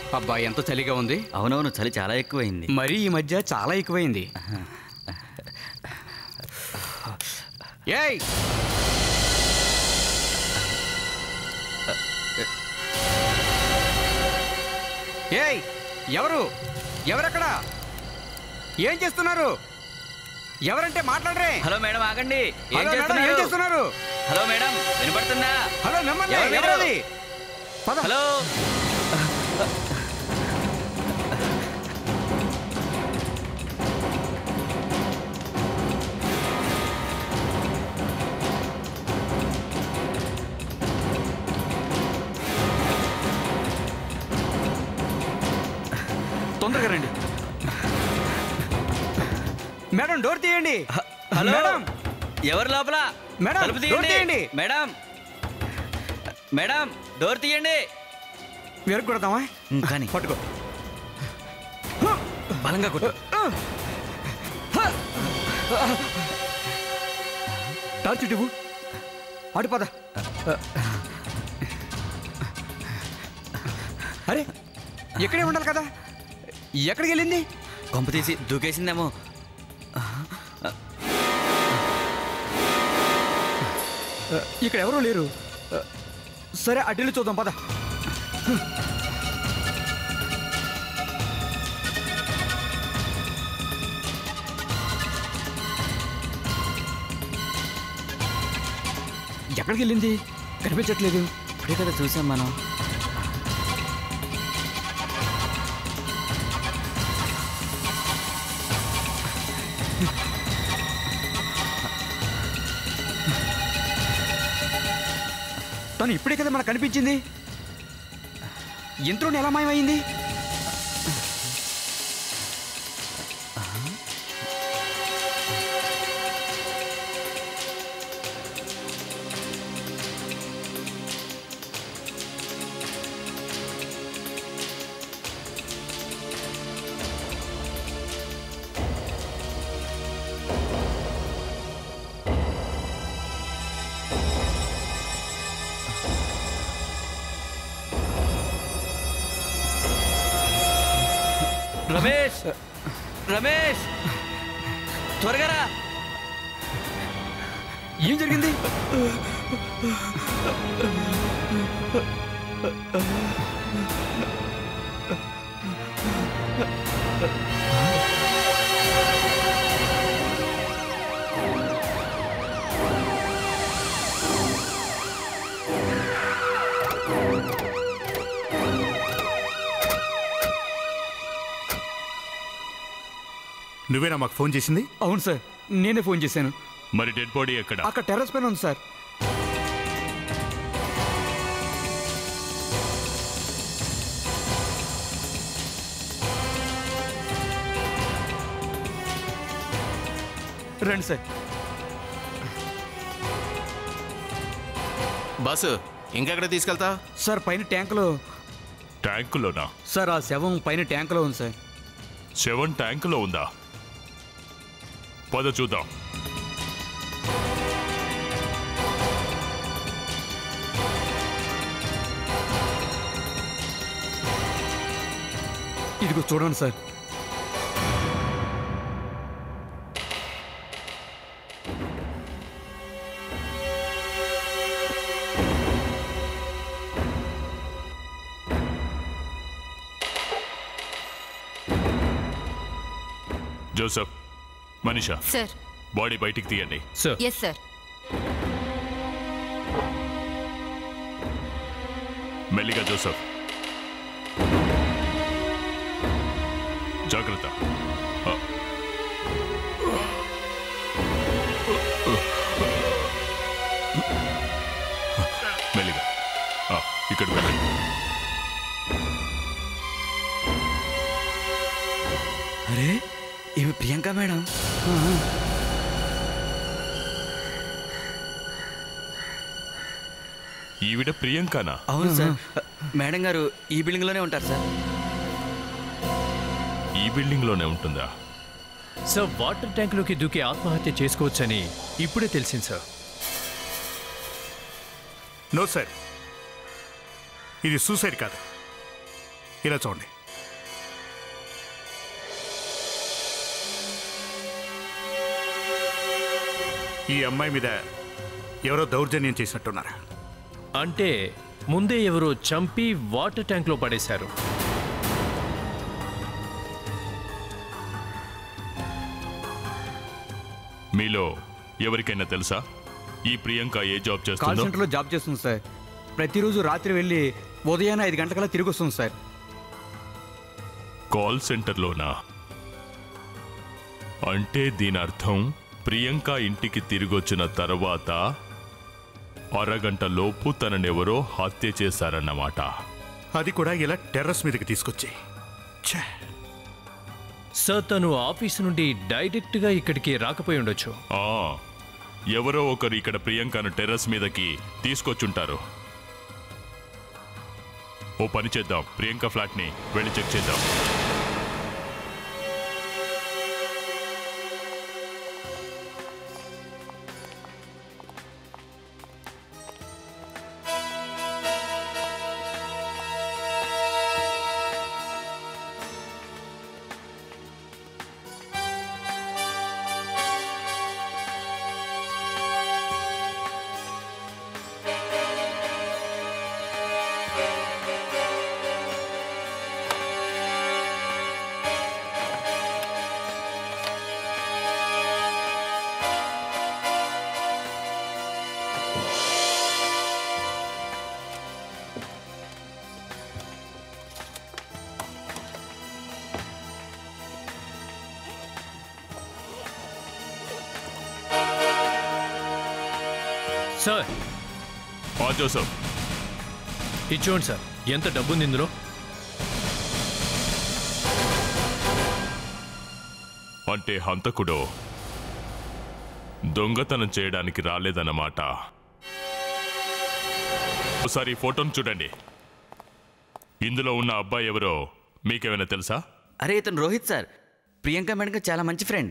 అబ్బా ఎంత చలిగా ఉంది అవునవును చలి చాలా ఎక్కువైంది మరీ ఈ మధ్య చాలా ఎక్కువైంది ఏయ్ ఏయ్ ఎవరు ఎవరక్కడ ఏం చేస్తున్నారు ఎవరంటే మాట్లాడరే హలో మేడం ఆగండి ఏం హలో మేడం, ఏం చేస్తున్నారు చేస్తున్నారు హలో మేడం వినపడుతుందా హలో మిమ్మల్ని ఎవరు మీరు? ఎవరది పద హలో తొందరగా రండి మేడం డోర్ తీయండి హలో మేడం ఎవరు లోపల మేడం, తలుపు డోర్ తీయండి. మేడం మేడం డోర్ తీయండి వెరకు కొడతామా ఉమ్, కానీ పట్టుకో బలంగా కొట్టు టార్చ్ ఇటు అటు పద అరే ఇక్కడే ఉండాలి కదా ఎక్కడికి వెళ్ళింది కొంప తీసి దూకేసిందేమో ఇక్కడ ఎవరూ లేరు సరే అటు వెళ్ళి చూద్దాం పద ఎక్కడికి వెళ్ళింది కనిపించట్లేదు ఇప్పుడే కదా చూసాం మనం తను ఇప్పుడే కదా మనకు కనిపించింది ఇంట్లోనే ఎలా మాయమైంది రమేష్ రమేష్ త్వరగా రా ఏం జరిగింది నువ్వేనా మాకు ఫోన్ చేసింది అవును సార్ నేనే ఫోన్ చేశాను మరి డెడ్ బాడీ ఎక్కడ అక్కడ టెర్రస్ పైన ఉంది సార్ రండి సార్ బాసు ఇంకెక్కడ తీసుకెళ్తా సార్ పైన ట్యాంకులో ట్యాంకులోనా సార్ ఆ శవం పైన ట్యాంకులో ఉంది సార్ శవం ట్యాంకులో ఉందా పద చూద్దాం ఇదిగో చూడండి sir Joseph Manisha sir body బయటికి తీయండి సార్ ఎస్ సార్ మెల్లిగా జోసఫ్ జాగ్రత్త ఆ. మెల్లిగా ఆ, ఇక్కడ వెళ్ళండి అరే ఇవి ప్రియాంక మేడం ఈవిడ ప్రియాంకనా అవును సార్ మేడం గారు ఈ బిల్డింగ్ లోనే ఉంటారు సార్ ఈ బిల్డింగ్ లోనే ఉంటుందా సార్ వాటర్ ట్యాంకులోకి దూకి ఆత్మహత్య చేసుకోవచ్చని ఇప్పుడే తెలిసింది సార్ నో సార్ ఇది సూసైడ్ కాదు ఇలా చూడండి ఈ అమ్మాయి మీద ఎవరో దౌర్జన్యం చేసినట్టున్నారా అంటే ముందే ఎవరో చంపి వాటర్ ట్యాంక్లో పడేశారు మీలో ఎవరికైనా తెలుసా ఈ ప్రియాంక ఏ జాబ్ కాల్ చేస్తుందో సెంటర్లో జాబ్ చేస్తుంది సార్ ప్రతిరోజు రాత్రి వెళ్ళి ఉదయాన్నే ఐదు గంటలకల్లా తిరిగి వస్తుంది సార్ కాల్ సెంటర్లోనా అంటే దీని అర్థం ప్రియాంక ఇంటికి తిరిగొచ్చిన తర్వాత అరగంట లోపు తననెవరో హత్య చేశారన్నమాట అది కూడా ఇలా టెర్రస్ మీదకి తీసుకొచ్చి ఛే సార్ తను ఆఫీస్ నుండి డైరెక్ట్గా ఇక్కడికి రాకపోయి ఉండొచ్చు ఆ, ఎవరో ఒకరు ఇక్కడ ప్రియాంకను టెర్రస్ మీదకి తీసుకొచ్చుంటారు ఓ పని చేద్దాం ప్రియాంక ఫ్లాట్ని వెళ్ళి చెక్ చేద్దాం సార్ ఆ జోసఫ్ ఇది చూడండి సార్ ఎంత డబ్బుంది ఇందులో అంటే హంతకుడు దొంగతనం చేయడానికి రాలేదన్నమాట ఒకసారి ఈ ఫోటోను చూడండి ఇందులో ఉన్న అబ్బాయి ఎవరో మీకేమైనా తెలుసా అరే ఇతను రోహిత్ సార్ ప్రియాంక మేడం చాలా మంచి ఫ్రెండ్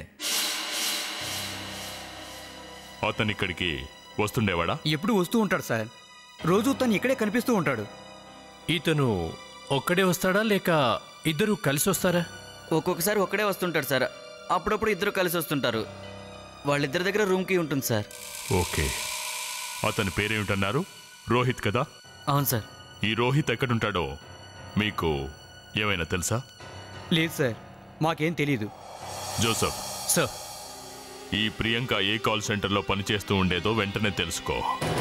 అతను ఇక్కడికి వస్తుండేవాడా ఎప్పుడు వస్తూ ఉంటాడు సార్ రోజు తను ఇక్కడే కనిపిస్తూ ఉంటాడు ఇతను ఒక్కడే వస్తాడా లేక ఇద్దరు కలిసి వస్తారా ఒక్కొక్కసారి ఒక్కడే వస్తుంటాడు సార్ అప్పుడప్పుడు ఇద్దరు కలిసి వస్తుంటారు వాళ్ళిద్దరి దగ్గర రూమ్కి ఉంటుంది సార్ ఓకే అతని పేరేమిటన్నారు రోహిత్ కదా అవును సార్ ఈ రోహిత్ ఎక్కడుంటాడో మీకు ఏమైనా తెలుసా లేదు సార్ మాకేం తెలీదు జోసఫ్ సార్ ఈ ప్రియాంక ఏ కాల్ సెంటర్లో పనిచేస్తూ ఉండేదో వెంటనే తెలుసుకో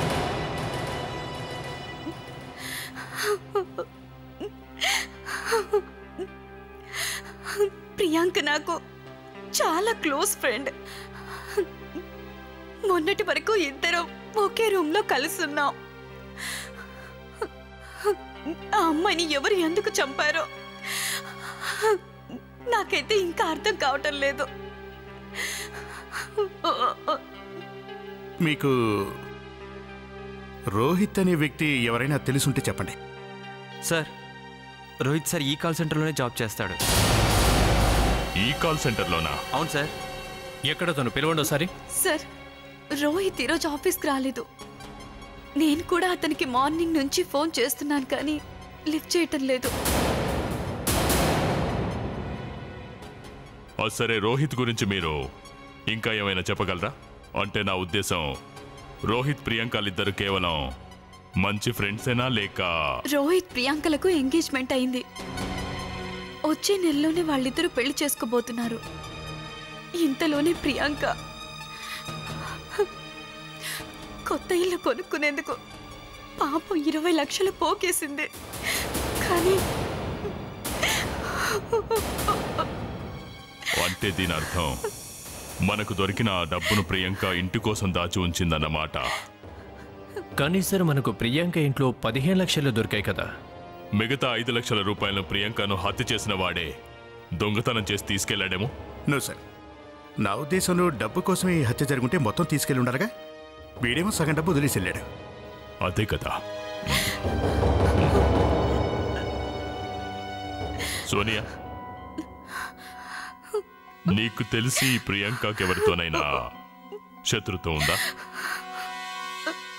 ప్రియాంక నాకు చాలా క్లోజ్ ఫ్రెండ్ మొన్నటి వరకు ఇద్దరం ఒకే రూమ్లో కలుసున్నాం ఆ అమ్మాయిని ఎవరు ఎందుకు చంపారో నాకైతే ఇంకా అర్థం కావటం లేదు మీకు రోహిత్ అనే వ్యక్తి ఎవరైనా తెలుసుంటే చెప్పండి సార్ రోహిత్ సార్ ఈ కాల్ సెంటర్లోనే జాబ్ చేస్తాడు ఈ కాల్ సెంటర్లోనా అవును సార్ ఎక్కడ తను పిలవండి ఒకసారి సార్ రోహిత్ ఈరోజు ఆఫీస్కి రాలేదు నేను కూడా అతనికి మార్నింగ్ నుంచి ఫోన్ చేస్తున్నాను కానీ లిఫ్ట్ చేయటం లేదు ఆ, సరే రోహిత్ గురించి మీరు ఇంకా ఏమైనా చెప్పగలరా అంటే నా ఉద్దేశం రోహిత్ ప్రియాంకలిద్దరు కేవలం మంచి ఫ్రెండ్సేనా లేక రోహిత్ ప్రియాంకలకు ఎంగేజ్మెంట్ అయింది వచ్చే నెలలోనే వాళ్ళిద్దరూ పెళ్లి చేసుకోబోతున్నారు ఇంతలోనే ప్రియాంక కొత్త ఇల్లు కొనుక్కునేందుకు పాపం ఇరవై లక్షలు పోకేసింది కానీ అంటే దీని అర్థం మనకు దొరికిన ఆ డబ్బును ప్రియాంక ఇంటి కోసం దాచి ఉంచిందన్నమాట కానీ సార్ మనకు ప్రియాంక ఇంట్లో పదిహేను లక్షలు దొరికాయి కదా మిగతా ఐదు లక్షల రూపాయలను ప్రియాంకను హత్య చేసిన వాడే దొంగతనం చేసి తీసుకెళ్లాడేమో నో సార్ నా ఉద్దేశంలో డబ్బు కోసమే ఈ హత్య జరుగుంటే మొత్తం తీసుకెళ్ళి ఉండాలిగా వీడేమో సగం డబ్బు వదిలేసి వెళ్ళాడు అదే కదా సోనియా నీకు తెలిసి ప్రియాంకకి ఎవరితోనైనా శత్రుత్వం ఉందా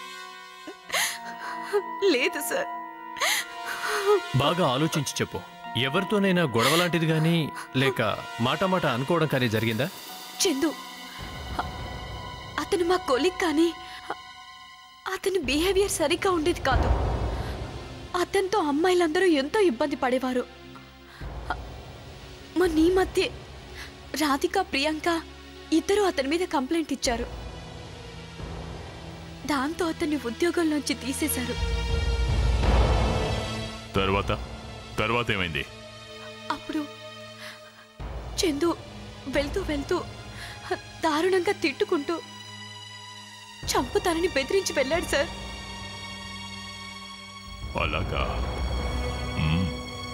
లేదు సార్ బాగా ఆలోచించి చెప్పు ఎవరితోనైనా గొడవ లాంటిది కానీ లేక మాట మాట అనుకోవడం కానీ జరిగిందా చందు అ- అతను మా కొలిక్ కానీ అ- అతని బిహేవియర్ సరిగ్గా ఉండేది కాదు అతనితో అమ్మాయిలందరూ ఎంతో ఇబ్బంది పడేవారు అ- మొన్న ఈ మధ్య రాధిక ప్రియాంక ఇద్దరు అతని మీద కంప్లైంట్ ఇచ్చారు దాంతో అతన్ని ఉద్యోగంలోంచి తీసేశారు తర్వాత తర్వాత ఏమైంది అప్పుడు చందు వెళ్తూ వెళ్తూ దారుణంగా తిట్టుకుంటూ చంపుతానని బెదిరించి వెళ్ళాడు సార్ అలాగా మ్మ్.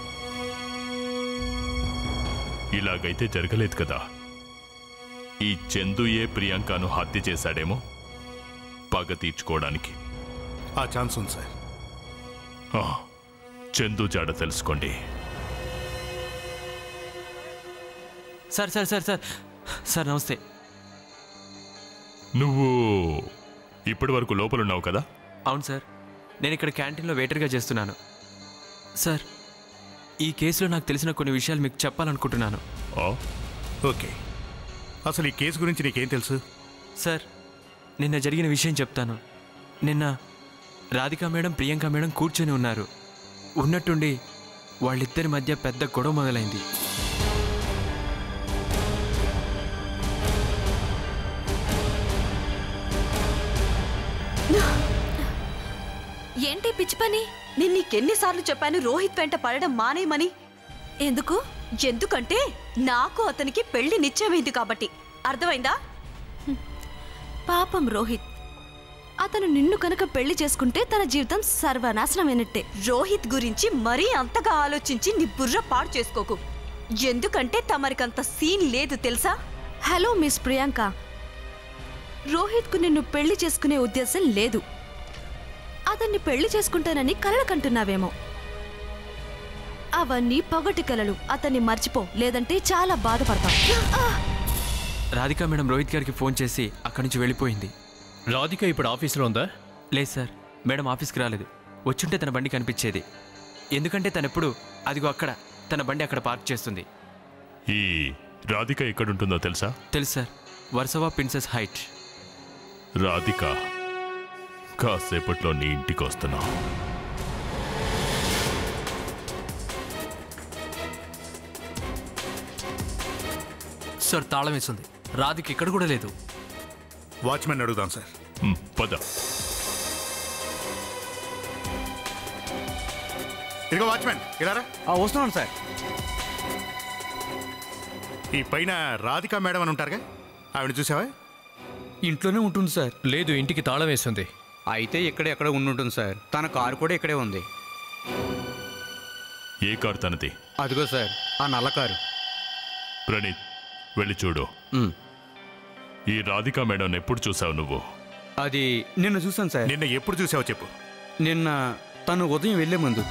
ఇలాగైతే జరగలేదు కదా ఈ చందుయే ప్రియాంకను హత్య చేశాడేమో పగ తీర్చుకోవడానికి ఆ ఛాన్స్ ఉంది సార్ ఆ, చందు జాడ తెలుసుకోండి sir sir sir sir sir నమస్తే నువ్వు ఇప్పటి వరకు లోపలున్నావు కదా అవును సార్ నేను ఇక్కడ క్యాంటీన్లో వెయిటర్గా చేస్తున్నాను సార్ ఈ కేసులో నాకు తెలిసిన కొన్ని విషయాలు మీకు చెప్పాలనుకుంటున్నాను ఆ, ఓకే అసలు ఈ కేసు గురించి నీకేం తెలుసు సార్ నిన్న జరిగిన విషయం చెప్తాను నిన్న రాధికా మేడం ప్రియాంక మేడం కూర్చొని ఉన్నారు ఉన్నట్టుండి వాళ్ళిద్దరి మధ్య పెద్ద గొడవ మొదలైంది ఏంటి పిచ్చి పని నేను నీకెన్నిసార్లు చెప్పాను రోహిత్ వెంట పడడం మానేయమని ఎందుకు ఎందుకంటే నాకు అతనికి పెళ్లి నిశ్చయమైంది కాబట్టి అర్థమైందా పాపం రోహిత్ అతను నిన్ను కనుక పెళ్లి చేసుకుంటే తన జీవితం సర్వనాశనమైనట్టే రోహిత్ గురించి మరీ అంతగా ఆలోచించి నీ బుర్ర పాడు చేసుకోకు ఎందుకంటే తమరికంత సీన్ లేదు తెలుసా హలో మిస్ ప్రియాంక రోహిత్కు నిన్ను పెళ్లి చేసుకునే ఉద్దేశం లేదు అతన్ని పెళ్లి చేసుకుంటానని కలలకంటున్నావేమో అవన్నీ పొగటి కలలు అతన్ని మర్చిపో లేదంటే చాలా బాధపడతాం రాధికా మేడం రోహిత్ గారికి ఫోన్ చేసి అక్కడి నుంచి వెళ్ళిపోయింది రాధిక ఇప్పుడు ఆఫీస్లో ఉందా లేదు సార్ మేడం ఆఫీస్కి రాలేదు వచ్చుంటే తన బండి కనిపించేది ఎందుకంటే తనెప్పుడు అదిగో అక్కడ తన బండి అక్కడ పార్క్ చేస్తుంది ఈ రాధిక ఎక్కడుంటుందో తెలుసా తెలుసు sir Versova princess height Radhika కాసేపట్లో నీ ఇంటికి వస్తున్నా సార్ తాళం వేసింది రాధిక ఇక్కడ కూడా లేదు వాచ్మెన్ అడుగుదాం సార్ మ్, పద ఇదిగో వాచ్మెన్ ఇలారా వస్తున్నాను సార్ ఈ పైన రాధికా మేడం అని ఉంటారుగా ఆవిడ చూసావా ఇంట్లోనే ఉంటుంది సార్ లేదు ఇంటికి తాళం వేస్తుంది అయితే ఇక్కడే ఎక్కడ ఉండుంటుంది సార్ తన కారు కూడా ఇక్కడే ఉంది ఏ కారు తనది అదిగో సార్ ఆ నల్ల కారు ప్రణీత్ వెళ్ళి చూడు మ్. ఈ రాధికా మేడం ఎప్పుడు చూసావు నువ్వు అది నిన్న చూసాను సార్ నిన్న ఎప్పుడు చూసావో చెప్పు నిన్న తను ఉదయం వెళ్లే ముందు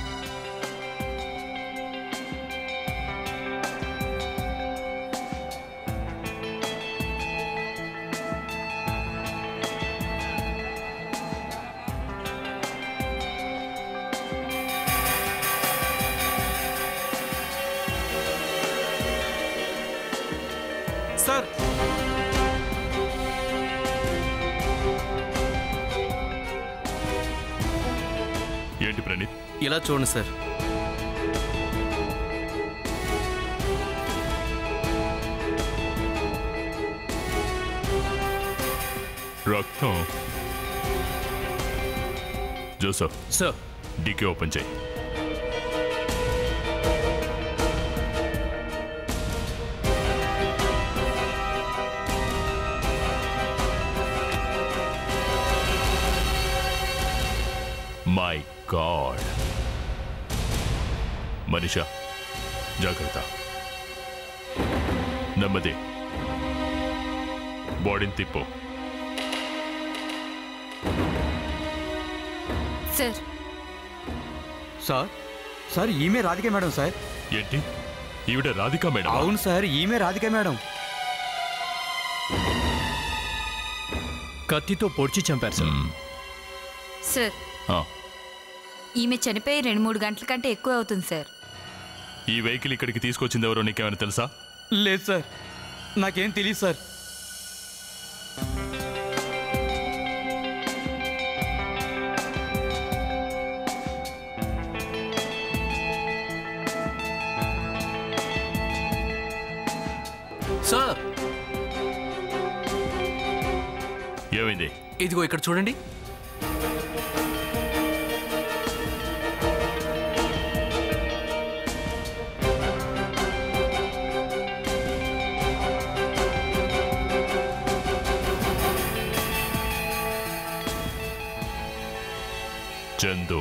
సార్ ఏంటి ప్రణీత్ ఇలా చూడండి సార్ రక్తం జోసఫ్ సార్ డీకే ఓపెన్ చేయి మై గాడ్ మనిషా జాగ్రత్త నెమ్మది బాడీని తిప్పు సార్ సార్ సార్ ఈమె రాధిక మేడం సార్ ఏంటి ఈవిడ రాధికా మేడం అవును సార్ ఈమె రాధిక మేడం కత్తితో పొడిచి చంపారు సార్ సార్ ఈమె చనిపోయి రెండు మూడు గంటల కంటే ఎక్కువ అవుతుంది సార్ ఈ వెహికల్ ఇక్కడికి తీసుకొచ్చింది ఎవరో నీకేమైనా తెలుసా లేదు సార్ నాకేం తెలియదు సార్ సార్ ఏమైంది ఇదిగో ఇక్కడ చూడండి చందు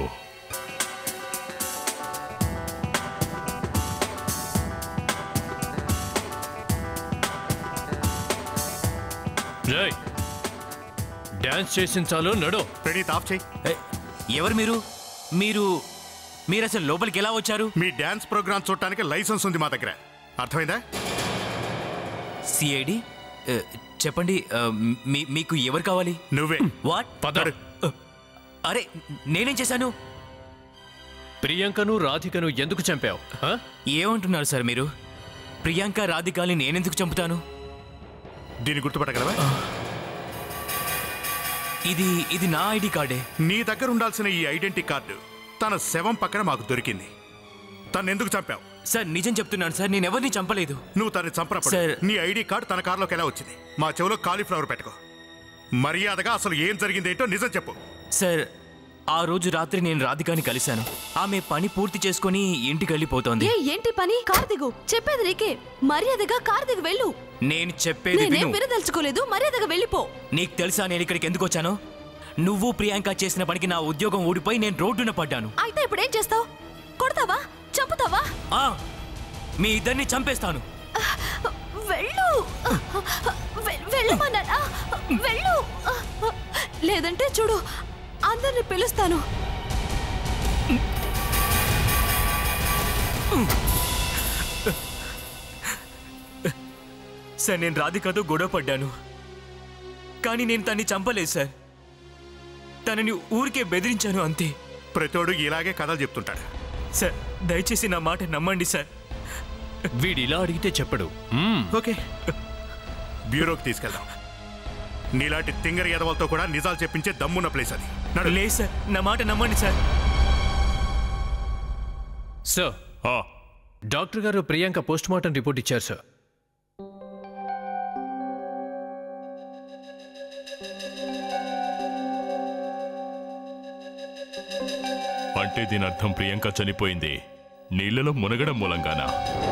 జై డాన్స్ చేసిన చాలు నడు ప్రణీత్ ఆఫ్ చేయి ఎవరు మీరు మీరు మీరు అసలు లోపలికి ఎలా వచ్చారు మీ డ్యాన్స్ ప్రోగ్రామ్ చూడటానికి లైసెన్స్ ఉంది మా దగ్గర అర్థమైందా సిఐడి చెప్పండి ఆ, మీ- మీకు ఎవరు కావాలి నువ్వే వాట్ పద అరే నేనేం చేశాను ప్రియాంకను రాధికను ఎందుకు చంపావు ఆ? ఏమంటున్నారు సార్ మీరు ప్రియాంక రాధికాని నేనెందుకు చంపుతాను దీన్ని గుర్తుపట్టగలవా ఇది ఇది నా ఐడి కార్డే నీ దగ్గర ఉండాల్సిన ఈ ఐడెంటిటీ కార్డు తన శవం పక్కన మాకు దొరికింది తను ఎందుకు చంపావు సార్ నిజం చెప్తున్నాను సార్ నేను ఎవరిని చంపలేదు నువ్వు తనని చంపనప్పుడు సార్. నీ ఐడి కార్డు తన కారులోకి ఎలా వచ్చింది మా చెవిలో కాలీఫ్లవర్ పెట్టుకో మర్యాదగా అసలు ఏం జరిగిందేంటో నిజం చెప్పు సార్ ఆ రోజు రాత్రి నేను రాధికాని కలిశాను ఆమె పని పూర్తి చేసుకొని ఇంటికి వెళ్ళిపోతోంది ఏ ఏంటి పని కార్ దిగు చెప్పేది నీకే మర్యాదగా కార్ దిగు వెళ్ళు నేను చెప్పేది నేనేం విను వినదలుచుకోలేదు మర్యాదగా వెళ్ళిపో నీకు తెలుసా నేను ఇక్కడికి ఎందుకు వచ్చాను నువ్వు ప్రియాంక చేసిన పనికి నా ఉద్యోగం ఊడిపోయి నేను రోడ్డున పడ్డాను అయితే ఇప్పుడు ఏం చేస్తావు కొడతావా చంపుతావా ఆ మీ ఇద్దరిని చంపేస్తాను వెళ్ళు వె- వెళ్ళమన్నానా వెళ్ళు లేదంటే చూడు అందరిని పిలుస్తాను సార్ నేను రాధికతో గొడవ పడ్డాను కానీ నేను తన్ని చంపలేదు సార్ తనని ఊరికే బెదిరించాను అంతే ప్రతోడు ఇలాగే కథలు చెప్తుంటాడు సార్ దయచేసి నా మాట నమ్మండి సార్ వీడు ఇలా అడిగితే చెప్పడు మ్మ్. ఓకే బ్యూరోకి తీసుకెళ్దాం నీలాంటి తింగరి ఎదవలతో కూడా నిజాలు చెప్పించే దమ్మున్న ప్లేస్ అది నడు లేదు సార్ నా మాట నమ్మండి సార్ సార్ ఆ, డాక్టర్ గారు ప్రియాంక పోస్ట్ మార్టం రిపోర్ట్ ఇచ్చారు సార్ అంటే దీని అర్థం ప్రియాంక చనిపోయింది నీళ్లలో మునగడం మూలంగానా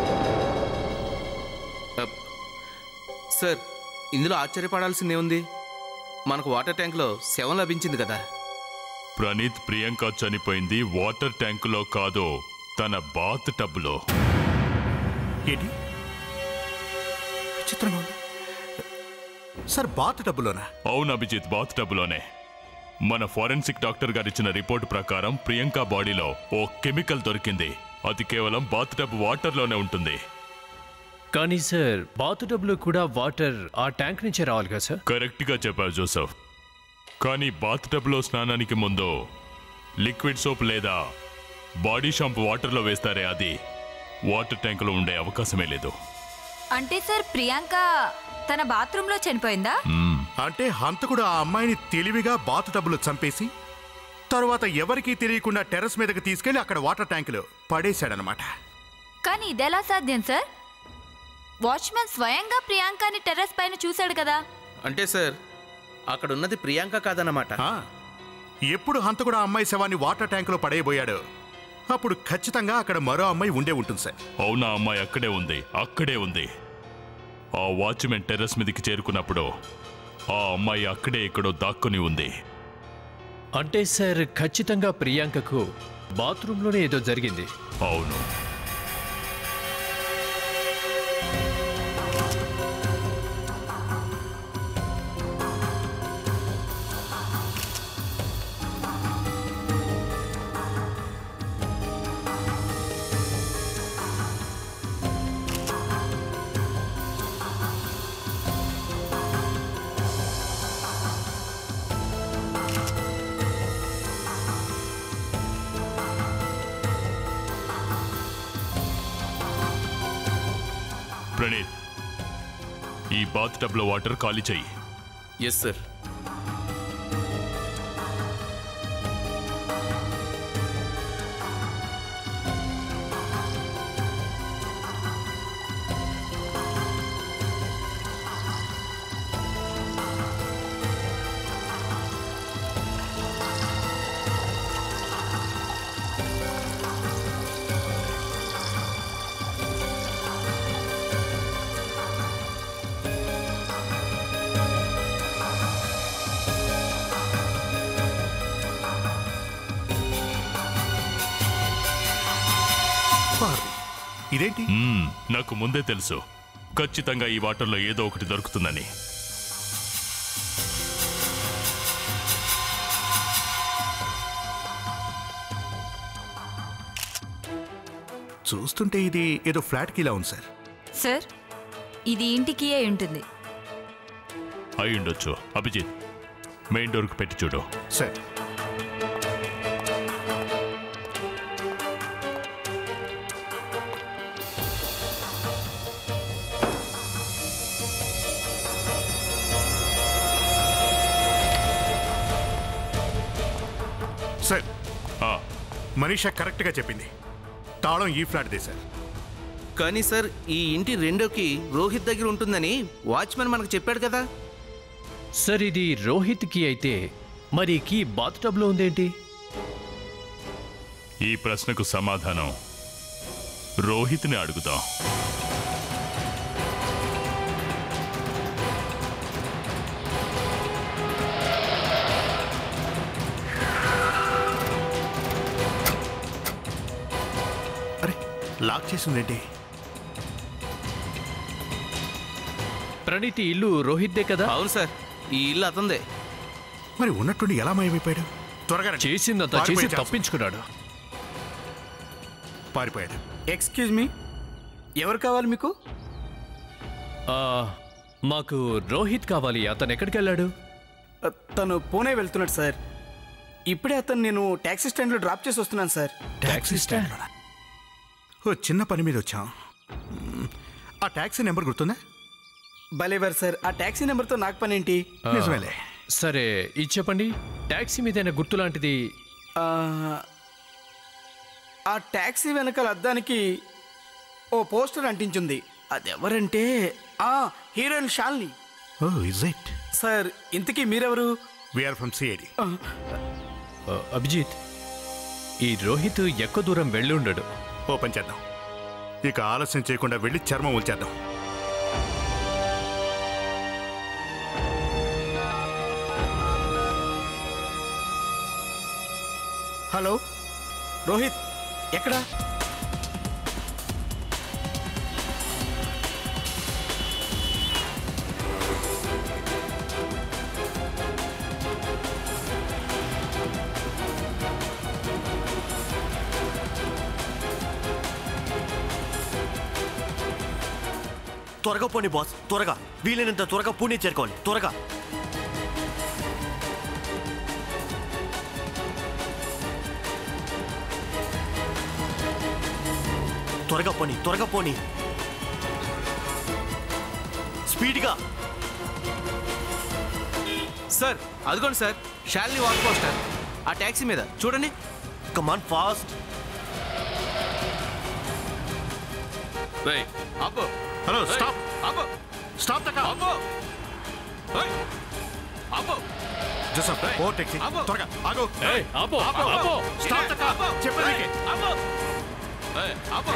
సార్ ఇందులో ఆశ్చర్యపడాల్సిందే ఉంది మనకు వాటర్ ట్యాంక్లో శవం లభించింది కదా ప్రణీత్ ప్రియాంక చనిపోయింది వాటర్ ట్యాంకులో కాదు తన బాత్ టబ్లో ఏంటి విచిత్రంగా ఉంది సార్ బాత్ డబ్బులోనా అవును అభిజిత్ బాత్ టబ్లోనే మన ఫోరెన్సిక్ డాక్టర్ గారు ఇచ్చిన రిపోర్ట్ ప్రకారం ప్రియాంక బాడీలో ఓ కెమికల్ దొరికింది అది కేవలం బాత్ టబ్ వాటర్లోనే ఉంటుంది కానీ సార్ బాతు టబ్లో కూడా వాటర్ ఆ ట్యాంక్ నుంచే రావాలి కదా సార్ కరెక్ట్ గా చెప్పావు జోసఫ్ కానీ బాత్ టబ్లో స్నానానికి ముందు లిక్విడ్ సోప్ లేదా బాడీ షాంపూ వాటర్లో వేస్తారే అది వాటర్ ట్యాంకులో ఉండే అవకాశమే లేదు అంటే సార్ ప్రియాంక తన బాత్రూంలో చనిపోయిందా మ్మ్. అంటే హంతకుడు ఆ అమ్మాయిని తెలివిగా బాతు టబ్బులో చంపేసి తరువాత ఎవరికీ తెలియకుండా టెర్రస్ మీదకి తీసుకెళ్లి అక్కడ వాటర్ ట్యాంకులో పడేశాడనమాట కానీ ఇదెలా సాధ్యం సార్ వాచ్మెన్ స్వయంగా ప్రియాంకని టెర్రస్ పైన చూశాడు కదా అంటే సార్ అక్కడ ఉన్నది ప్రియాంక కాదన్నమాట ఆ, ఎప్పుడు హంతకుడు ఆ అమ్మాయి శవాన్ని వాటర్ ట్యాంకులో పడేయబోయాడో అప్పుడు ఖచ్చితంగా అక్కడ మరో అమ్మాయి ఉండే ఉంటుంది సార్ అవునా అమ్మాయి అక్కడే ఉంది అక్కడే ఉంది ఆ వాచ్మెన్ టెర్రస్ మీదకి చేరుకున్నప్పుడు ఆ అమ్మాయి అక్కడే ఎక్కడో దాక్కుని ఉంది అంటే సార్ ఖచ్చితంగా ప్రియాంకకు బాత్రూంలోనే ఏదో జరిగింది అవును ప్రణీత్ ఈ బాత్ టబ్లో వాటర్ ఖాళీ చెయ్యి ఎస్ సార్ పార్వతి, ఇదేంటి మ్మ్, నాకు ముందే తెలుసు ఖచ్చితంగా ఈ వాటర్లో ఏదో ఒకటి దొరుకుతుందని చూస్తుంటే ఇది ఏదో ఫ్లాట్ కిలా ఉంది సార్ సార్ ఇది ఇంటికి అయి ఉంటుంది అయి ఉండొచ్చు అభిజిత్ మెయిన్ డోర్కి పెట్టి చూడు సార్ సార్ ఆ, మనీషా కరెక్ట్గా చెప్పింది తాళం ఈ ఫ్లాట్దే సార్ కానీ సార్ ఈ ఇంటి రెండోకి రోహిత్ దగ్గర ఉంటుందని వాచ్మెన్ మనకు చెప్పాడు కదా సార్ ఇది రోహిత్కి అయితే మరి కీ బాత్ టబ్లో ఉందేంటి ఈ ప్రశ్నకు సమాధానం రోహిత్ని అడుగుదాం అరే లాక్ చేసిందేంటి ప్రణీతి ఇల్లు రోహిత్దే కదా అవును సార్ ఈ ఇల్లు అతందే మరి ఉన్నట్టుండి ఎలా మాయమైపోయాడు త్వరగా రండి. చేసిందంతా పారిపోయే చేసి ఛాన్స్. తప్పించుకున్నాడు పారిపోయాడు ఎక్స్క్యూజ్ మీ ఎవరు కావాలి మీకు ఆ, మాకు రోహిత్ కావాలి అతను ఎక్కడికి వెళ్ళాడు అ, తను పూణే వెళ్తున్నాడు సార్ ఇప్పుడే అతను నేను ట్యాక్సీ స్టాండ్లో డ్రాప్ చేసి వస్తున్నాను సార్ ట్యాక్సీ స్టాండ్ ఓ చిన్న పని మీద వచ్చాం మ్మ్. ఆ ట్యాక్సీ నెంబర్ గుర్తుందా భలేవారు సార్ ఆ ట్యాక్సీ నెంబర్తో నాకు పని ఏంటి ఆ, నిజమేలే. సరే ఇది చెప్పండి ట్యాక్సీ మీదైనా గుర్తు లాంటిది ఆ, ఆ ట్యాక్సీ వెనకాల అద్దానికి ఓ పోస్టర్ అంటించింది అది ఎవరంటే ఆ హీరోయిన్ షాల్ని ఓ ఇజ్ ఇట్ సార్ ఇంతకీ మీరెవరు వీఆర్ ఫ్రమ్ సిఐడి ఆ, అభిజిత్ ఈ రోహిత్ ఎక్కువ దూరం వెళ్ళి ఉండడు ఓపెన్ చేద్దాం ఇక ఆలస్యం చేయకుండా వెళ్ళి చర్మం ఉంచేద్దాం హలో రోహిత్ ఎక్కడ త్వరగా పోనీ బాస్ త్వరగా వీలైనంత త్వరగా పూణే చేరుకోవాలి త్వరగా త్వరగా పోనీ త్వరగా పోనీ స్పీడ్గా సార్ అదిగోండి సార్ షాలిని వాక్ పోస్టర్ ఆ ట్యాక్సీ మీద చూడండి కమాన్ ఫాస్ట్ అబ్బో హలో స్టాప్ అబ్బో స్టాప్ ద కార్ అబ్బో ఏయ్, అబ్బో జోసఫ్ ఓ టాక్సీ ఆపు. త్వరగా ఆగు ఏయ్, ఆపు, ఆపు, ఆపు. స్టాప్ ద కార్ చెప్పండి ఏయ్, అబ్బో ఏయ్, అబ్బో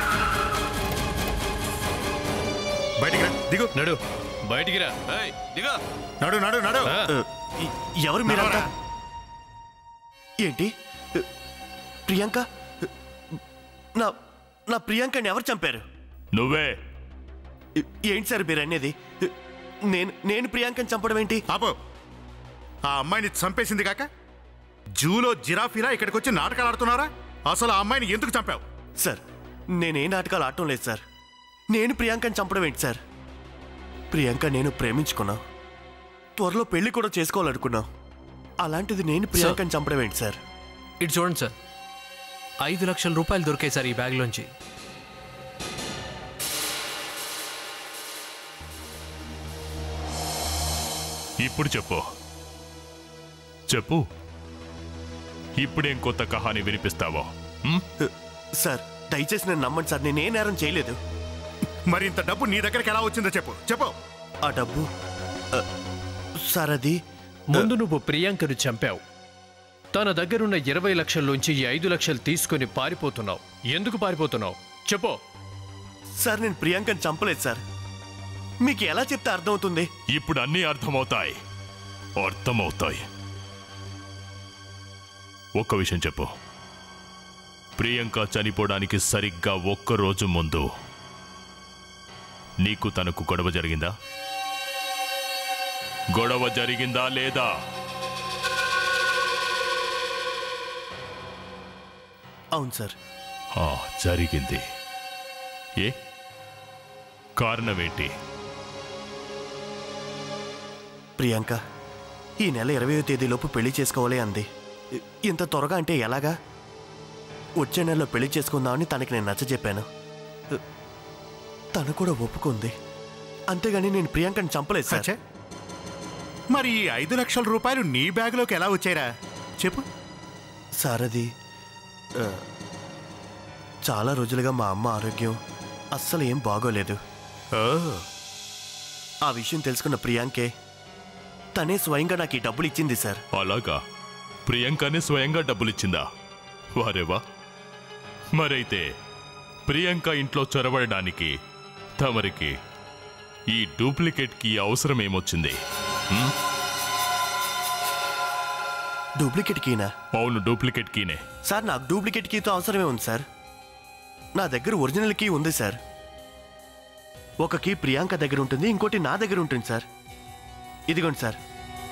బయటికి రా దిగు నడు బయటికి రా ఏయ్, దిగో నడు నడు నడు ఆ, ఎ- ఎవరు మీరంతా నడవరా. ఏంటి ప్రియాంక నా నా ప్రియాంకని ఎవరు చంపారు నువ్వే ఎ- ఏంటి సార్ మీరు అనేది నేను నేను ప్రియాంకని చంపడం ఏంటి ఆపు ఆ అమ్మాయిని చంపేసింది కాక జూలో జిరాఫీలా ఇక్కడికి వచ్చి నాటకాలు ఆడుతున్నారా అసలు ఆ అమ్మాయిని ఎందుకు చంపావు సార్ నేనే నాటకాలు ఆడటం లేదు సార్ నేను ప్రియాంకని చంపడం ఏంటి సార్ ప్రియాంక నేను ప్రేమించుకున్నాం త్వరలో పెళ్లి కూడా చేసుకోవాలనుకున్నాం అలాంటిది నేను ప్రియాంకని చంపడం ఏంటి సార్ ఇటు చూడండి సార్ ఐదు లక్షల రూపాయలు దొరికాయి సార్ ఈ బ్యాగ్లోంచి ఇప్పుడు చెప్పు చెప్పు ఇప్పుడేం కొత్త కహాని వినిపిస్తావో హ్మ్? సార్ దయచేసి నన్ను నమ్మండి సార్ నేనే నేరం చేయలేదు మరి ఇంత డబ్బు నీ దగ్గరికి ఎలా వచ్చిందో చెప్పు చెప్పు ఆ డబ్బు ఆ, సార్ అది ముందు నువ్వు ప్రియాంకను చంపావు తన దగ్గరున్న ఇరవై లక్షల్లోంచి ఈ ఐదు లక్షలు తీసుకొని పారిపోతున్నావు ఎందుకు పారిపోతున్నావు చెప్పు సార్ నేను ప్రియాంకని చంపలేదు సార్ మీకు ఎలా చెప్తే అర్థమవుతుంది ఇప్పుడు అన్నీ అర్థమవుతాయి అర్థమవుతాయి ఒక్క విషయం చెప్పు ప్రియాంక చనిపోవడానికి సరిగ్గా ఒక్క రోజు ముందు నీకు తనకు గొడవ జరిగిందా గొడవ జరిగిందా లేదా అవును సార్ ఆ, జరిగింది ఏ కారణమేంటి ప్రియాంక ఈ నెల ఇరవయో తేదీలోపు పెళ్లి చేసుకోవాలి అంది ఇ- ఇంత త్వరగా అంటే ఎలాగా వచ్చే నెలలో పెళ్లి చేసుకుందామని తనకి నేను నచ్చ చెప్పాను తను కూడా ఒప్పుకుంది అంతేగాని నేను ప్రియాంకని చంపలేదు సార్ అచ్చా. మరి ఈ ఐదు లక్షల రూపాయలు నీ బ్యాగ్లోకి ఎలా వచ్చారా చెప్పు సార్ అది ఆ, చాలా రోజులుగా మా అమ్మ ఆరోగ్యం అస్సలు ఏం బాగోలేదు ఆ విషయం తెలుసుకున్న ప్రియాంకే తనే స్వయంగా నాకు ఈ డబ్బులు ఇచ్చింది సార్ అలాగా ప్రియాంకనే స్వయంగా డబ్బులిచ్చిందా వారేవా మరైతే ప్రియాంక ఇంట్లో చొరబడడానికి తమరికి ఈ డూప్లికేట్కి అవసరం ఏమొచ్చింది హ్మ్? డూప్లికేట్ కీనా అవును డూప్లికేట్ కీనే సార్ నాకు డూప్లికేట్ కీతో అవసరమే ఉంది సార్ నా దగ్గర ఒరిజినల్ కీ ఉంది సార్ ఒక కీ ప్రియాంక దగ్గర ఉంటుంది ఇంకోటి నా దగ్గర ఉంటుంది సార్ ఇదిగోండి సార్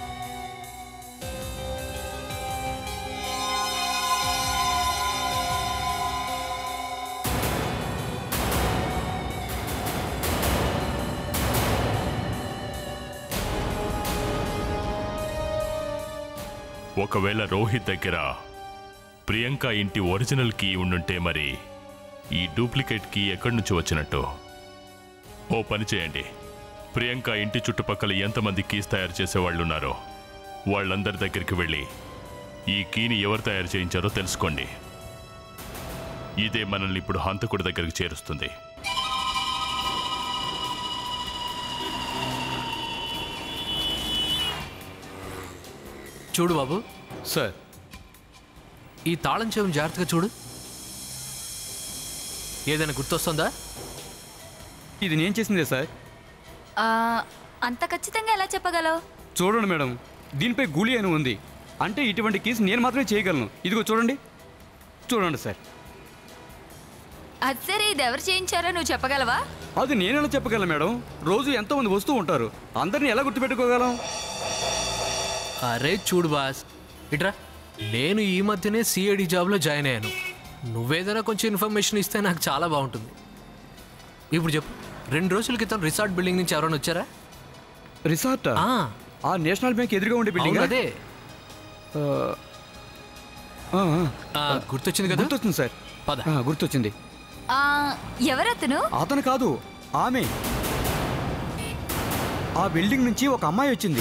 ఒకవేళ రోహిత్ దగ్గర ప్రియాంక ఇంటి ఒరిజినల్ కీ ఉండుంటే మరి ఈ డూప్లికేట్ కీ ఎక్కడి నుంచి వచ్చినట్టు ఓ పని చేయండి ప్రియాంక ఇంటి చుట్టుపక్కల ఎంతమంది కీస్ తయారు చేసే వాళ్ళు ఉన్నారో వాళ్ళందరి దగ్గరికి వెళ్ళి ఈ కీని ఎవరు తయారు చేయించారో తెలుసుకోండి ఇదే మనల్ని ఇప్పుడు హంతకుడి దగ్గరికి చేరుస్తుంది చూడు బాబు సార్ ఈ తాళం చెవిని జాగ్రత్తగా చూడు ఏదైనా గుర్తొస్తుందా ఇది నేను చేసిందే సార్ ఆ, అంత ఖచ్చితంగా ఎలా చెప్పగలవు చూడండి మేడం దీనిపై గూలి అని ఉంది అంటే ఇటువంటి కేసు నేను మాత్రమే చేయగలను ఇదిగో చూడండి చూడండి సార్ అది సరే ఇది ఎవరు చేయించారో నువ్వు చెప్పగలవా అది నేను ఎలా చెప్పగలను మేడం రోజు ఎంతోమంది వస్తూ ఉంటారు అందరిని ఎలా గుర్తుపెట్టుకోగలం అరే చూడు బాస్ ఇట్రా నేను ఈ మధ్యనే సిఐడి జాబ్లో జాయిన్ అయ్యాను నువ్వేదైనా కొంచెం ఇన్ఫర్మేషన్ ఇస్తే నాకు చాలా బాగుంటుంది ఇప్పుడు చెప్పు రెండు రోజుల క్రితం రిసార్ట్ బిల్డింగ్ నుంచి ఎవరైనా వచ్చారా రిసార్ట్ ఆ నేషనల్ బ్యాంక్ ఎదురుగా ఉండే బిల్డింగ్ అవును, అదే ఆ, గుర్తొచ్చింది కదా గుర్తొచ్చింది సార్ పద ఆ, గుర్తొచ్చింది ఆ, ఎవరతను అతను కాదు ఆమె ఆ బిల్డింగ్ నుంచి ఒక అమ్మాయి వచ్చింది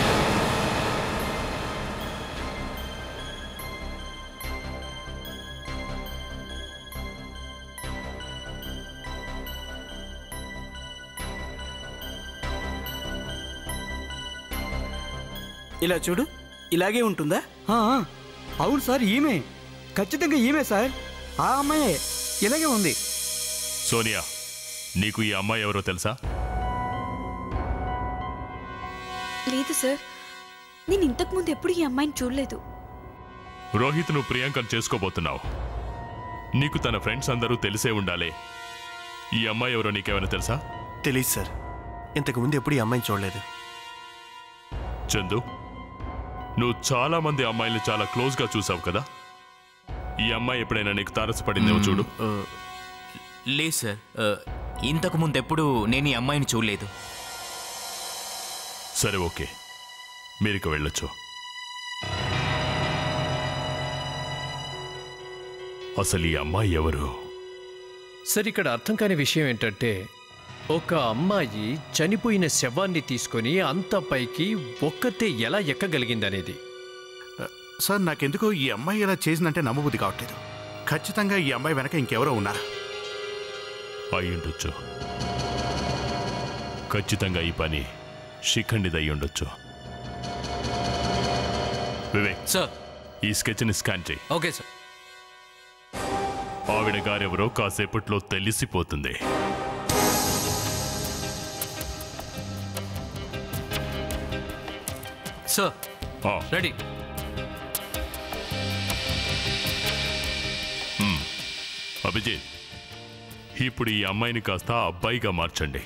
ఇలా చూడు ఇలాగే ఉంటుందా ఆ, ఆ, అవును సార్ ఈమె ఖచ్చితంగా ఈమె సార్ ఆ అమ్మాయే ఇలాగే ఉంది సోనియా నీకు ఈ అమ్మాయి ఎవరో తెలుసా లేదు సార్ నేను ఇంతకు ముందు ఎప్పుడు ఈ అమ్మాయిని చూడలేదు రోహిత్ నువ్వు ప్రియాంకను చేసుకోబోతున్నావు నీకు తన ఫ్రెండ్స్ అందరూ తెలిసే ఉండాలి ఈ అమ్మాయి ఎవరో నీకేమైనా తెలుసా తెలియదు సార్ ఇంతకు ముందు ఎప్పుడు ఈ అమ్మాయిని చూడలేదు చందు నువ్వు చాలా మంది అమ్మాయిల్ని చాలా క్లోజ్గా చూసావు కదా ఈ అమ్మాయి ఎప్పుడైనా నీకు తారసపడిందేమో చూడు లేదు సార్ ఆ, ఇంతకు ముందు ఎప్పుడు నేను ఈ అమ్మాయిని చూడలేదు సరే ఓకే మీరిక వెళ్ళొచ్చు అసలు ఈ అమ్మాయి ఎవరు సార్ ఇక్కడ అర్థం కాని విషయం ఏంటంటే ఒక అమ్మాయి చనిపోయిన శవాన్ని తీసుకొని అంత పైకి ఒక్కతే ఎలా ఎక్కగలిగిందనేది సార్ నాకెందుకో ఈ అమ్మాయి ఇలా చేసిందంటే నమ్మబుద్ధి కావట్లేదు ఖచ్చితంగా ఈ అమ్మాయి వెనక ఇంకెవరో ఉన్నారు అయ్యుండొచ్చు ఖచ్చితంగా ఈ పని శిఖండిది అయి ఉండొచ్చు వివేక్ సార్ ఈ స్కెచ్ని స్కాన్ చేయి ఓకే సార్ ఆవిడ గారెవరో కాసేపట్లో తెలిసిపోతుంది సార్ ఆ, రెడీ మ్. అభిజిత్ ఇప్పుడు ఈ అమ్మాయిని కాస్త అబ్బాయిగా మార్చండి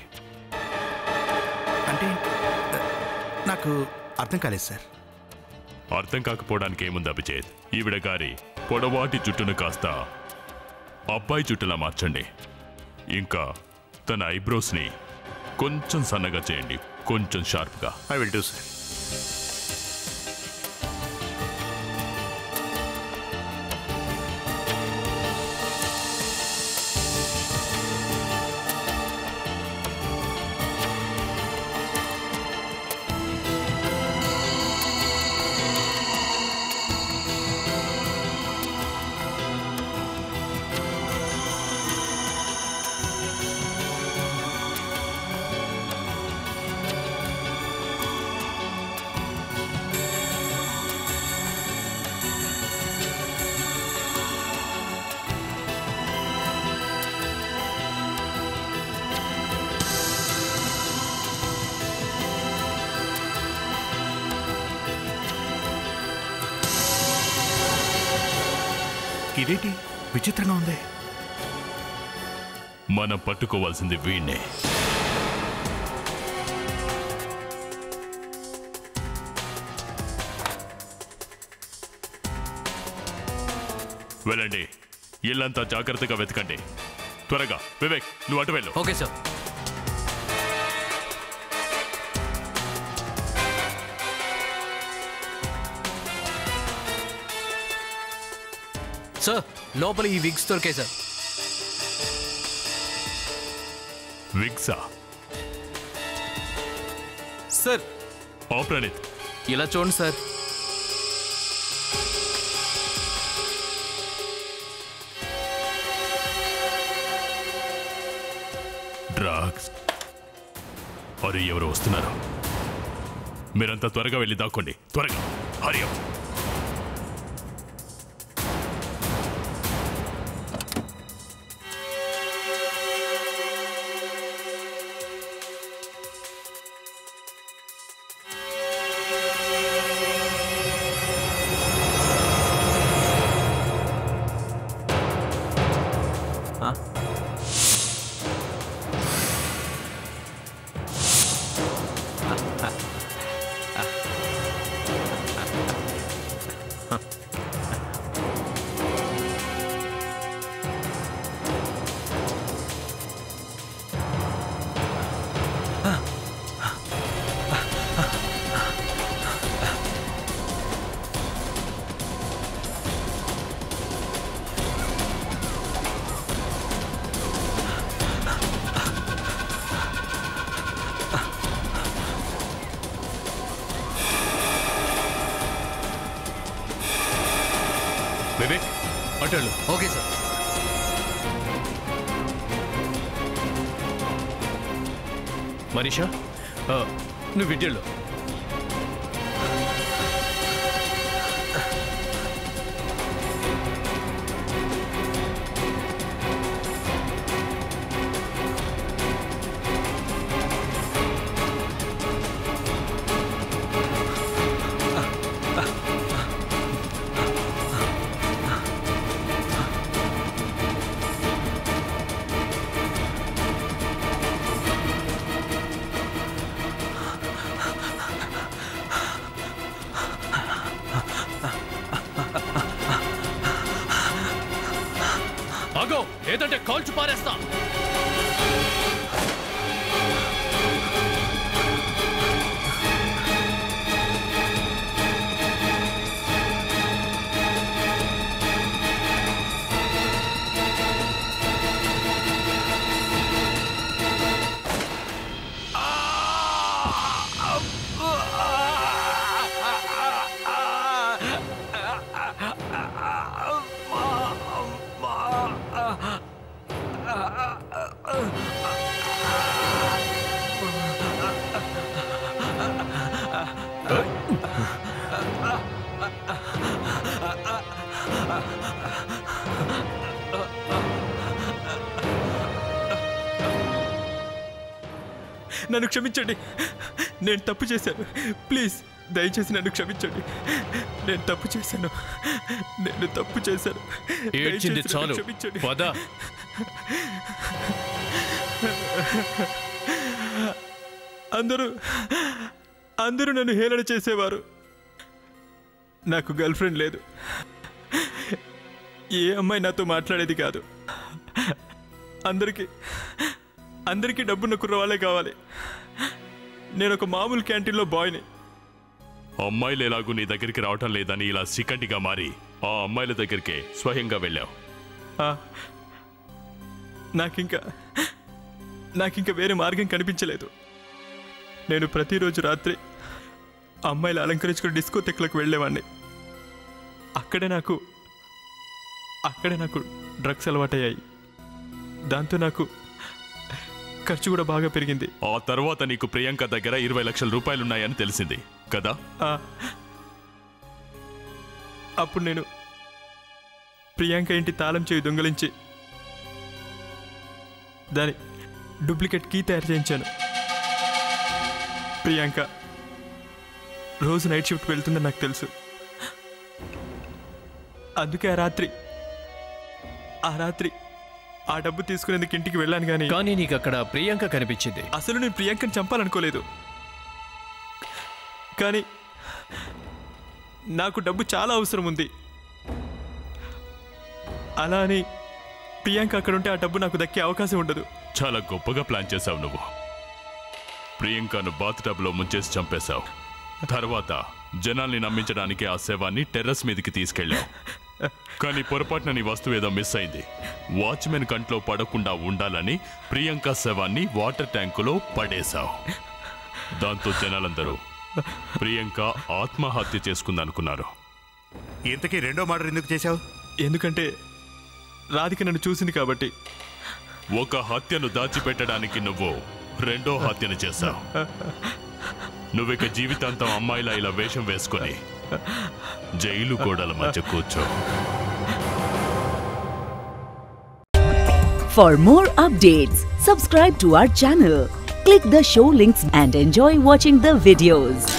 అంటే నాకు అర్థం కాలేదు సార్ అర్థం కాకపోవడానికి ఏముంది అభిజిత్ ఈవిడ గారి పొడవాటి జుట్టును కాస్త అబ్బాయి జుట్టులా మార్చండి ఇంకా తన ఐబ్రోస్ని కొంచెం సన్నగా చేయండి కొంచెం షార్ప్గా ఐ విల్ డూ సార్ ఇదేంటి విచిత్రంగా ఉంది మనం పట్టుకోవాల్సింది వీణ్ణే వెళ్ళండి ఇల్లంతా జాగ్రత్తగా వెతకండి త్వరగా వివేక్ నువ్వు అటు వెళ్ళు ఓకే సార్ సార్ లోపల ఈ విగ్స్ దొరికాయి సార్ విగ్సా సార్ ఓ ప్రణీత్ ఇలా చూడండి సార్ డ్రగ్స్ అరే ఎవరు వస్తున్నారు మీరంతా త్వరగా వెళ్ళి దాక్కోండి త్వరగా హరియం వివేక్ అటెళ్ళు ఓకే సార్ మనీషా ఆ, నువ్వు విద్యలో ఆగో లేదంటే కాల్చి పారేస్తా నన్ను క్షమించండి నేను తప్పు చేశాను ప్లీజ్ దయచేసి నన్ను క్షమించండి నేను తప్పు చేశాను నేను తప్పు చేశాను ఏడ్చింది దయచేసి నన్ను చాలు క్షమించండి. పద అందరూ అందరూ నన్ను హేళన చేసేవారు నాకు గర్ల్ ఫ్రెండ్ లేదు ఏ అమ్మాయి నాతో మాట్లాడేది కాదు అందరికీ అందరికీ డబ్బున్న కుర్రవాళ్ళే కావాలి నేను ఒక మామూలు క్యాంటీన్లో బాయ్ని అమ్మాయిలు ఎలాగూ నీ దగ్గరికి రావటం లేదని ఇలా సికండిగా మారి ఆ అమ్మాయిల దగ్గరికే స్వయంగా వెళ్ళావు ఆ, నాకింకా నాకింక వేరే మార్గం కనిపించలేదు నేను ప్రతిరోజు రాత్రి అమ్మాయిలు అలంకరించుకుని డిస్కో తెక్కులకు వెళ్ళేవాడిని అక్కడే నాకు అక్కడే నాకు డ్రగ్స్ అలవాటయ్యాయి దాంతో నాకు ఖర్చు కూడా బాగా పెరిగింది ఆ తర్వాత నీకు ప్రియాంక దగ్గర ఇరవై లక్షల రూపాయలున్నాయని తెలిసింది కదా ఆ, అప్పుడు నేను ప్రియాంక ఇంటి తాళం చేయి దొంగలించి దాని డూప్లికేట్ కీ తయారు చేయించాను ప్రియాంక రోజు నైట్ షిఫ్ట్ వెళ్తుందని నాకు తెలుసు అందుకే ఆ రాత్రి ఆ రాత్రి ఆ డబ్బు తీసుకునేందుకు ఇంటికి వెళ్ళాను కానీ కానీ నీకు అక్కడ ప్రియాంక కనిపించింది అసలు నేను ప్రియాంకని చంపాలనుకోలేదు కానీ నాకు డబ్బు చాలా అవసరం ఉంది అలా అని ప్రియాంక అక్కడ ఉంటే ఆ డబ్బు నాకు దక్కే అవకాశం ఉండదు చాలా గొప్పగా ప్లాన్ చేశావు నువ్వు ప్రియాంకను బాత్ టబ్లో ముంచేసి చంపేశావు తర్వాత జనాల్ని నమ్మించడానికి ఆ శవాన్ని టెర్రస్ మీదకి తీసుకెళ్ళావు కానీ పొరపాటున నీ వస్తువు ఏదో మిస్ అయింది వాచ్మెన్ కంట్లో పడకుండా ఉండాలని ప్రియాంక శవాన్ని వాటర్ ట్యాంకులో పడేశావు దాంతో జనాలందరూ ప్రియాంక ఆత్మహత్య చేసుకుందనుకున్నారు ఇంతకీ రెండో మర్డర్ ఎందుకు చేశావు ఎందుకంటే రాధిక నన్ను చూసింది కాబట్టి ఒక హత్యను దాచిపెట్టడానికి నువ్వు రెండో హత్యను చేశావు నువ్విక జీవితాంతం అమ్మాయిలా ఇలా వేషం వేసుకొని జైలు గోడల మధ్య కూర్చో For more updates, subscribe to our channel, click the show links and enjoy watching the videos.